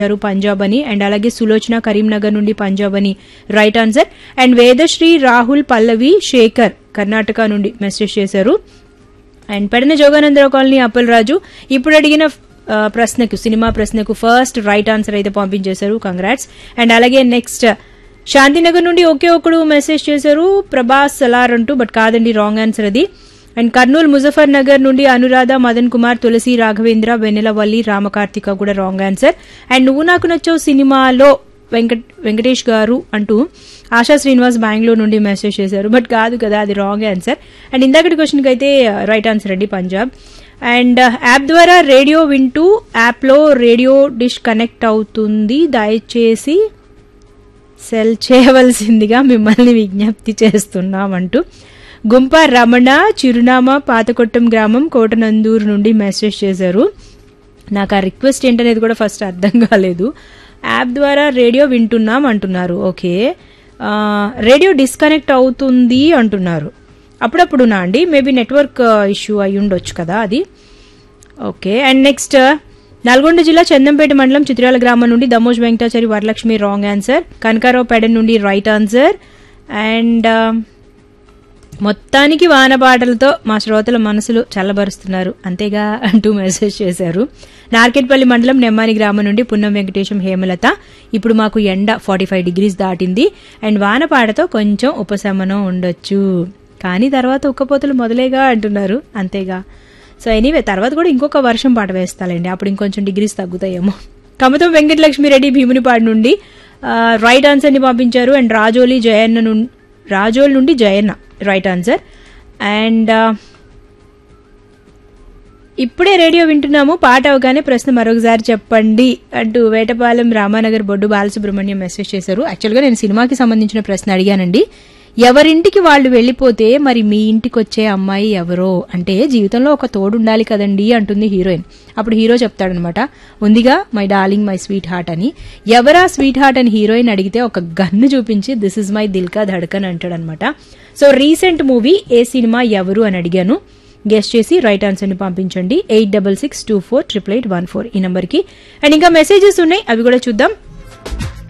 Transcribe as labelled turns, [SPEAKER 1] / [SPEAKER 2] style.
[SPEAKER 1] గారు పంజాబ్ అని అండ్ అలాగే సులోచన కరీంనగర్ నుండి పంజాబ్ అని right answer and Vedasri Rahul Pallavi Sekhar Karnataka నుండి మెసేజ్ చేశారు అండ్ పెడన జోగానందరావు కాలనీ అప్పలరాజు ఇప్పుడు అడిగిన ఆ, ప్రశ్నకు సినిమా ప్రశ్నకు ఫస్ట్ రైట్ ఆన్సర్ అయితే పంపించేశారు కంగ్రాట్స్ అండ్ అలాగే నెక్స్ట్ శాంతినగర్ నుండి ఒకే ఒకడు మెసేజ్ చేశారు ప్రభాస్ సలార్ అంటూ బట్ కాదండి రాంగ్ ఆన్సర్ అది అండ్ కర్నూలు ముజఫర్ నగర్ నుండి అనురాధ మదన్ కుమార్ తులసి రాఘవేంద్ర వెన్నెలవల్లి రామకార్తిక కూడా రాంగ్ ఆన్సర్ అండ్ నువ్వు నాకు నచ్చావు సినిమాలో వెంకట్ వెంకటేష్ గారు అంటూ ఆశా శ్రీనివాస్ బెంగళూరు నుండి మెసేజ్ చేశారు బట్ కాదు కదా అది రాంగ్ ఆన్సర్ అండ్ ఇందాకటి క్వశ్చన్కి అయితే రైట్ ఆన్సర్ అండి పంజాబ్ అండ్ యాప్ ద్వారా రేడియో వింటూ యాప్లో రేడియో డిష్ కనెక్ట్ అవుతుంది దయచేసి సెల్ చేయవలసిందిగా మిమ్మల్ని విజ్ఞప్తి చేస్తున్నామంటూ గుంప రమణ చిరునామా పాతకొట్టం గ్రామం కోటనందూరు నుండి మెసేజ్ చేశారు నాకు ఆ రిక్వెస్ట్ ఏంటనేది కూడా ఫస్ట్ అర్థం కాలేదు యాప్ ద్వారా రేడియో వింటున్నాం అంటున్నారు ఓకే ఆ, రేడియో డిస్కనెక్ట్ అవుతుంది అంటున్నారు అప్పుడప్పుడు నా అండి మేబీ నెట్వర్క్ ఇష్యూ అయి ఉండొచ్చు కదా అది ఓకే అండ్ నెక్స్ట్ నల్గొండ జిల్లా చందంపేట మండలం చిత్రాల గ్రామం నుండి దమోజ్ వెంకటాచారి వరలక్ష్మి రాంగ్ ఆన్సర్ కనకారావు పెడన్ నుండి రైట్ ఆన్సర్ అండ్ మొత్తానికి వానపాటలతో మా శ్రోతల మనసులు చల్లబరుస్తున్నారు అంతేగా అంటూ మెసేజ్ చేశారు నార్కెట్పల్లి మండలం నెమ్మాని గ్రామం నుండి పున్నం వెంకటేశం హేమలత ఇప్పుడు మాకు ఎండ ఫార్టీ ఫైవ్ డిగ్రీస్ దాటింది అండ్ వానపాటతో కొంచెం ఉపశమనం ఉండొచ్చు కానీ తర్వాత ఉక్కపోతలు మొదలేగా అంటున్నారు అంతేగా సో ఎనీవే తర్వాత కూడా ఇంకొక వర్షం పాట వేస్తాలండి అప్పుడు ఇంకొంచెం డిగ్రీస్ తగ్గుతాయేమో కమతం వెంకటలక్ష్మిరెడ్డి భీమునిపాడు నుండి ఆ, రైట్ ఆన్సర్ని పంపించారు అండ్ రాజోలి జయన్న నుండి రాజోల్ నుండి జయన్న రైట్ ఆన్సర్ అండ్ ఆ, ఇప్పుడే రేడియో వింటున్నాము పాట అవగానే ప్రశ్న మరొకసారి చెప్పండి అంటూ వేటపాలెం రామానగర్ బొడ్డు బాలసుబ్రహ్మణ్యం మెసేజ్ చేశారు యాక్చువల్గా నేను సినిమాకి సంబంధించిన ప్రశ్న అడిగానండి ఎవరింటికి వాళ్ళు వెళ్ళిపోతే మరి మీ ఇంటికి వచ్చే అమ్మాయి ఎవరో అంటే జీవితంలో ఒక తోడు ఉండాలి కదండి అంటుంది హీరోయిన్ అప్పుడు హీరో చెప్తాడనమాట ఉందిగా my darling my sweet heart అని ఎవరా స్వీట్ హార్ట్ అని హీరోయిన్ అడిగితే ఒక గన్ను చూపించి దిస్ ఇస్ మై దిల్కా ధడ్కన్ అంటాడనమాట సో రీసెంట్ మూవీ ఏ సినిమా ఎవరు అని అడిగాను గెస్ట్ చేసి రైట్ ఆన్సర్ని పంపించండి eight double six two four triple eight one four ఈ నంబర్కి అండ్ ఇంకా మెసేజెస్ ఉన్నాయి అవి కూడా చూద్దాం